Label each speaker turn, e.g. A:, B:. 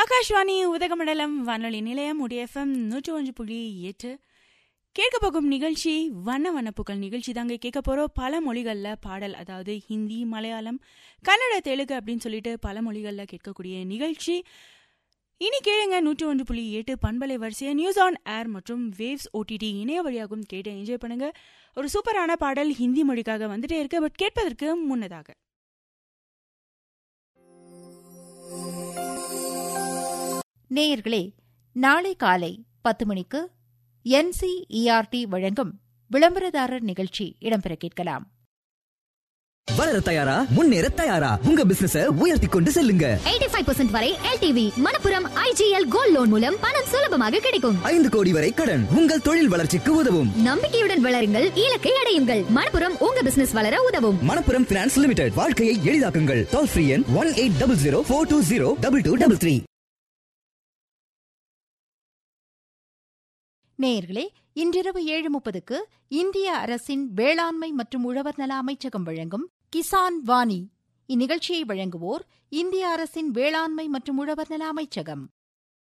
A: ஆகாஷ்வாணி உதகமண்டலம் வானொலி நிலையம் உடையஃபம் நூற்றி ஒன்று புள்ளி எட்டு கேட்க போகும் நிகழ்ச்சி வண்ண வண்ணப்புக்கள் நிகழ்ச்சி தாங்க கேட்க போகிறோம் பல மொழிகளில் பாடல் அதாவது ஹிந்தி மலையாளம் கன்னட தெலுங்கு அப்படின்னு சொல்லிட்டு பல மொழிகளில் கேட்கக்கூடிய நிகழ்ச்சி இனி கேளுங்க நூற்றி ஒன்று புள்ளி எட்டு பண்பலை வரிசையை நியூஸ் ஆன் ஏர் மற்றும் வேவ்ஸ் ஓடிடி இணைய வழியாகவும் கேட்டு என்ஜாய் பண்ணுங்க ஒரு சூப்பரான பாடல் ஹிந்தி மொழிக்காக வந்துட்டே இருக்கு பட் கேட்பதற்கு முன்னதாக
B: நேயர்களே நாளை காலை பத்து மணிக்கு என்சிஇஆர்டி வழங்கும் விளம்பரதாரர் நிகழ்ச்சி இடம்பெற கேட்கலாம்
C: வளர தயாரா முன்னேற தயாரா உங்க பிசினஸ உயர்த்தி கொண்டு செல்லுங்க
D: 85% வரை LTV Manappuram IGL gold loan மூலம் பணம் சுலபமாக கிடைக்கும்
C: ஐந்து கோடி வரை கடன் உங்கள் தொழில் வளர்ச்சிக்கு உதவும்
D: நம்பிக்கையுடன் வளருங்கள் இலக்கை அடையுங்கள் மணப்புரம் உங்க பிசினஸ் வளர உதவும்
C: மணப்புரம் பினான்ஸ் லிமிடெட் வாழ்க்கையை எளிதாக்குங்கள் டோல் ஃப்ரீ எண் one eight double zero four two zero double two double three
B: நேயர்களே இன்றிரவு ஏழு முப்பதுக்கு இந்திய அரசின் வேளாண்மை மற்றும் உழவர் நல அமைச்சகம் வழங்கும் கிசான் வாணி இந்நிகழ்ச்சியை வழங்குவோர் இந்திய அரசின் வேளாண்மை மற்றும் உழவர் நல அமைச்சகம்